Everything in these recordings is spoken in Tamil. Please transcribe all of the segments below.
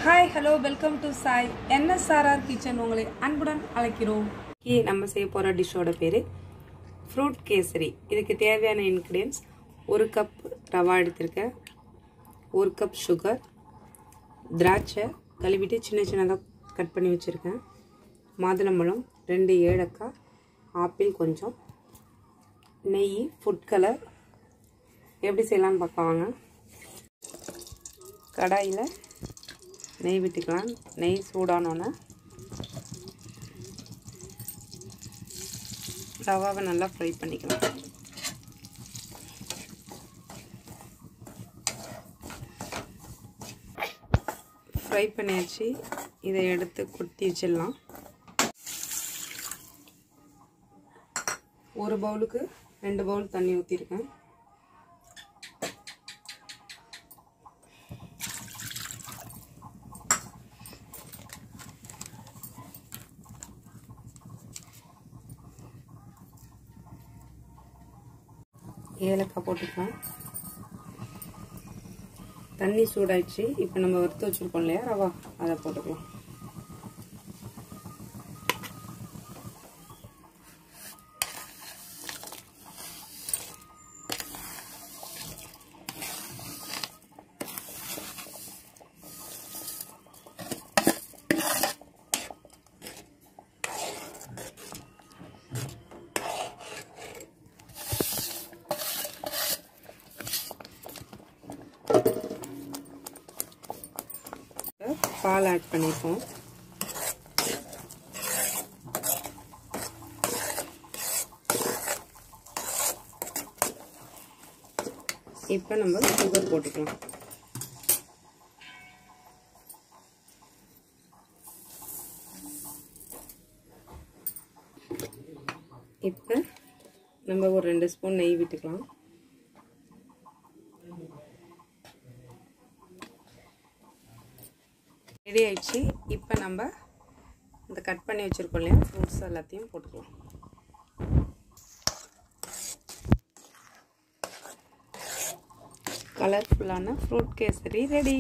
hi hello welcome to Sai N S R R kitchen உங்களை அன்புடன் அழைக்கிறோம் இன்னைக்கு நம்ம செய்ய போகிற டிஷ்ஷோட பேர் ஃப்ரூட் கேசரி இதுக்கு தேவையான இன்க்ரீடியன்ஸ் ஒரு கப் ரவா எடுத்திருக்கேன் ஒரு கப் சுகர் திராட்சை கழுவிட்டு சின்ன சின்னதாக கட் பண்ணி வச்சுருக்கேன் மாதுளம்பழம் ரெண்டு ஏலக்காய் ஆப்பிள் கொஞ்சம் நெய் ஃபுட் கலர் எப்படி செய்யலாம்னு பார்க்கலாம் வாங்க கடாயில் நெய் விட்டுக்கலாம் நெய் சூடானோன்னே ரவாவை நல்லா ஃப்ரை பண்ணிக்கலாம் ஃப்ரை பண்ணியாச்சு இதை எடுத்து கொட்டி வச்சிடலாம் ஒரு பவுலுக்கு ரெண்டு பவுல் தண்ணி ஊற்றிருக்கேன் ஏலக்காய் போட்டுக்கலாம் தண்ணி சூடாயிடுச்சு இப்போ நம்ம வறுத்து வச்சுருக்கோம் இல்லையா ரவா அதை போட்டுக்கலாம் பால் ஆட் பண்ணிப்போம் இப்போ நம்ம சுகர் போட்டுக்கலாம் இப்போ நம்ம ஒரு ரெண்டு ஸ்பூன் நெய் விட்டுக்கலாம் ரெடி ஆயிடுச்சு இப்போ நம்ம இந்த கட் பண்ணி வச்சுருக்கோம் இல்லையா ஃப்ரூட்ஸ் எல்லாத்தையும் போட்டுக்கலாம் கலர்ஃபுல்லான ஃப்ரூட் கேசரி ரெடி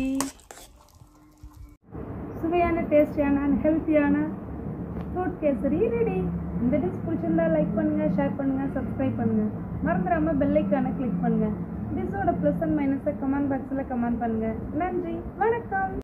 சுவையான டேஸ்டியான அண்ட் ஹெல்த்தியான ஃப்ரூட் கேசரி ரெடி இந்த டிஷ் பிடிச்சிருந்தா லைக் பண்ணுங்க ஷேர் பண்ணுங்க சப்ஸ்கிரைப் பண்ணுங்க மறந்துடாம பெல் ஐக்கானை கிளிக் பண்ணுங்க டிஷ்ஷோட ப்ளஸ் அண்ட் மைனஸை கமெண்ட் பாக்ஸில் கமெண்ட் பண்ணுங்க நன்றி வணக்கம்